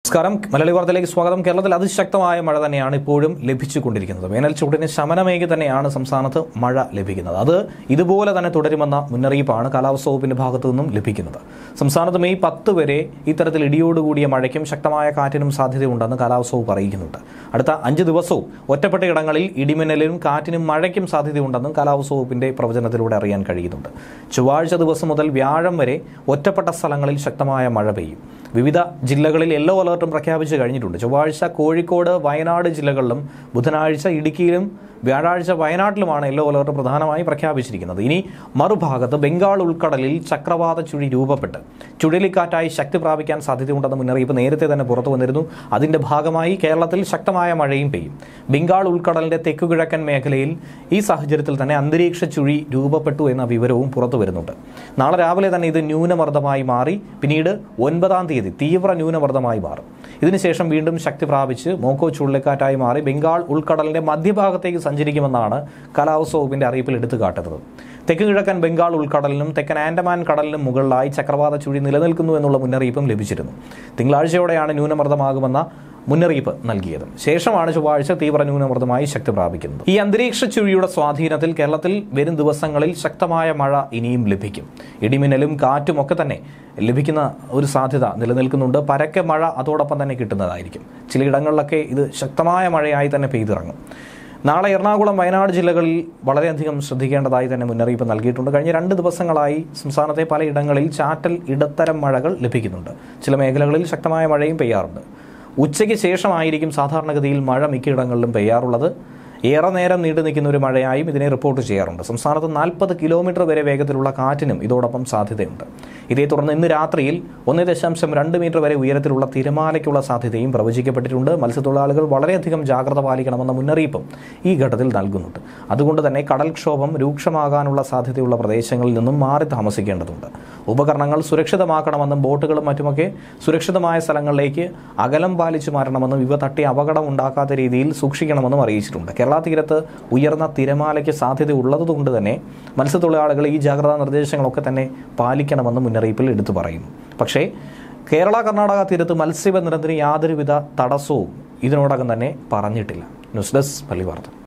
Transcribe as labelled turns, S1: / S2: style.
S1: നമസ്കാരം മലയാളി വാർത്തയിലേക്ക് സ്വാഗതം കേരളത്തിൽ അതിശക്തമായ മഴ തന്നെയാണ് ഇപ്പോഴും ലഭിച്ചുകൊണ്ടിരിക്കുന്നത് വേനൽ ചൂടിന് ശമനമേകി തന്നെയാണ് സംസ്ഥാനത്ത് മഴ ലഭിക്കുന്നത് അത് ഇതുപോലെ തന്നെ തുടരുമെന്ന മുന്നറിയിപ്പാണ് കാലാവസ്ഥ വകുപ്പിന്റെ ഭാഗത്തു നിന്നും ലഭിക്കുന്നത് സംസ്ഥാനത്ത് മെയ് പത്ത് വരെ ഇത്തരത്തിൽ ഇടിയോടുകൂടിയ മഴയ്ക്കും ശക്തമായ കാറ്റിനും സാധ്യതയുണ്ടെന്ന് കാലാവസ്ഥ വകുപ്പ് അറിയിക്കുന്നുണ്ട് അടുത്ത അഞ്ച് ദിവസവും ഒറ്റപ്പെട്ട ഇടങ്ങളിൽ ഇടിമിന്നലിനും കാറ്റിനും മഴയ്ക്കും സാധ്യതയുണ്ടെന്നും കാലാവസ്ഥ വകുപ്പിന്റെ പ്രവചനത്തിലൂടെ അറിയാൻ കഴിയുന്നുണ്ട് ചൊവ്വാഴ്ച ദിവസം മുതൽ വ്യാഴം വരെ ഒറ്റപ്പെട്ട സ്ഥലങ്ങളിൽ ശക്തമായ മഴ പെയ്യും വിവിധ ജില്ലകളിൽ യെല്ലോ അലർട്ടും പ്രഖ്യാപിച്ചു കഴിഞ്ഞിട്ടുണ്ട് ചൊവ്വാഴ്ച കോഴിക്കോട് വയനാട് ജില്ലകളിലും ബുധനാഴ്ച ഇടുക്കിയിലും വ്യാഴാഴ്ച വയനാട്ടിലുമാണ് യെല്ലോ അലർട്ട് പ്രധാനമായി പ്രഖ്യാപിച്ചിരിക്കുന്നത് ഇനി മറുഭാഗത്ത് ബംഗാൾ ഉൾക്കടലിൽ ചക്രവാത ചുഴി രൂപപ്പെട്ട് ചുഴലിക്കാറ്റായി ശക്തി പ്രാപിക്കാൻ സാധ്യതയുണ്ടെന്ന മുന്നറിയിപ്പ് നേരത്തെ തന്നെ പുറത്തു വന്നിരുന്നു അതിന്റെ ഭാഗമായി കേരളത്തിൽ ശക്തമായ മഴയും പെയ്യും ബംഗാൾ ഉൾക്കടലിന്റെ തെക്കുകിഴക്കൻ മേഖലയിൽ ഈ സാഹചര്യത്തിൽ തന്നെ അന്തരീക്ഷ ചുഴി രൂപപ്പെട്ടു എന്ന വിവരവും പുറത്തു വരുന്നുണ്ട് നാളെ രാവിലെ തന്നെ ഇത് ന്യൂനമർദ്ദമായി മാറി പിന്നീട് ഒൻപതാം തീയതി തീവ്ര ന്യൂനമർദ്ദമായി മാറും ഇതിനുശേഷം വീണ്ടും ശക്തി പ്രാപിച്ച് മോക്കോ ചുഴലിക്കാറ്റായി മാറി ബംഗാൾ ഉൾക്കടലിന്റെ മധ്യഭാഗത്തേക്ക് സഞ്ചരിക്കുമെന്നാണ് കാലാവസ്ഥ വകുപ്പിന്റെ അറിയിപ്പിൽ എടുത്തു കാട്ടുന്നത് തെക്ക് കിഴക്കൻ ബംഗാൾ ഉൾക്കടലിനും തെക്കൻ ആൻഡമാൻ കടലിനും മുകളിലായി ചക്രവാത ചുഴി നിലനിൽക്കുന്നു എന്നുള്ള മുന്നറിയിപ്പും ലഭിച്ചിരുന്നു തിങ്കളാഴ്ചയോടെയാണ് ന്യൂനമർദ്ദമാകുമെന്ന മുന്നറിയിപ്പ് നൽകിയത് ശേഷമാണ് ചൊവ്വാഴ്ച തീവ്ര ന്യൂനമർദ്ദമായി ശക്തി പ്രാപിക്കുന്നത് ഈ അന്തരീക്ഷ ചുഴിയുടെ സ്വാധീനത്തിൽ കേരളത്തിൽ വരും ദിവസങ്ങളിൽ ശക്തമായ മഴ ഇനിയും ലഭിക്കും ഇടിമിന്നലും കാറ്റും ഒക്കെ തന്നെ ലഭിക്കുന്ന ഒരു സാധ്യത നിലനിൽക്കുന്നുണ്ട് പരക്കെ മഴ അതോടൊപ്പം തന്നെ കിട്ടുന്നതായിരിക്കും ചിലയിടങ്ങളിലൊക്കെ ഇത് ശക്തമായ മഴയായി തന്നെ പെയ്തിറങ്ങും നാളെ എറണാകുളം വയനാട് ജില്ലകളിൽ വളരെയധികം ശ്രദ്ധിക്കേണ്ടതായി തന്നെ മുന്നറിയിപ്പ് നൽകിയിട്ടുണ്ട് കഴിഞ്ഞ രണ്ട് ദിവസങ്ങളായി സംസ്ഥാനത്തെ പലയിടങ്ങളിൽ ചാറ്റൽ ഇടത്തരം മഴകൾ ലഭിക്കുന്നുണ്ട് ചില മേഖലകളിൽ ശക്തമായ മഴയും പെയ്യാറുണ്ട് ഉച്ചയ്ക്ക് ശേഷമായിരിക്കും സാധാരണഗതിയിൽ മഴ മിക്കയിടങ്ങളിലും പെയ്യാറുള്ളത് ഏറെ നേരം നീണ്ടു നിൽക്കുന്ന ഒരു മഴയായും ഇതിനെ റിപ്പോർട്ട് ചെയ്യാറുണ്ട് സംസ്ഥാനത്ത് നാൽപ്പത് കിലോമീറ്റർ വരെ വേഗത്തിലുള്ള കാറ്റിനും ഇതോടൊപ്പം സാധ്യതയുണ്ട് ഇതേ തുടർന്ന് ഇന്ന് രാത്രിയിൽ ഒന്ന് ദശാംശം രണ്ട് മീറ്റർ വരെ ഉയരത്തിലുള്ള തിരമാലയ്ക്കുള്ള സാധ്യതയും പ്രവചിക്കപ്പെട്ടിട്ടുണ്ട് മത്സ്യത്തൊഴിലാളികൾ വളരെയധികം ജാഗ്രത പാലിക്കണമെന്ന മുന്നറിയിപ്പും ഈ ഘട്ടത്തിൽ നൽകുന്നുണ്ട് അതുകൊണ്ട് തന്നെ കടൽക്ഷോഭം രൂക്ഷമാകാനുള്ള സാധ്യതയുള്ള പ്രദേശങ്ങളിൽ നിന്നും മാറി താമസിക്കേണ്ടതുണ്ട് ഉപകരണങ്ങൾ സുരക്ഷിതമാക്കണമെന്നും ബോട്ടുകളും മറ്റുമൊക്കെ സുരക്ഷിതമായ സ്ഥലങ്ങളിലേക്ക് അകലം പാലിച്ചു മാറ്റണമെന്നും ഇവ തട്ടി അപകടം ഉണ്ടാക്കാത്ത രീതിയിൽ സൂക്ഷിക്കണമെന്നും അറിയിച്ചിട്ടുണ്ട് കേരള തീരത്ത് ഉയർന്ന തിരമാലയ്ക്ക് സാധ്യത ഉള്ളതുകൊണ്ട് തന്നെ മത്സ്യത്തൊഴിലാളികൾ ഈ ജാഗ്രതാ നിർദ്ദേശങ്ങളൊക്കെ തന്നെ പാലിക്കണമെന്ന് മുന്നറിയിപ്പിൽ എടുത്തു പറയുന്നു പക്ഷേ കേരള കർണാടക തീരത്ത് മത്സ്യബന്ധനത്തിന് യാതൊരുവിധ തടസ്സവും ഇതിനോടകം തന്നെ പറഞ്ഞിട്ടില്ല ന്യൂസ് ഡെസ്ക് പള്ളി വാർത്ത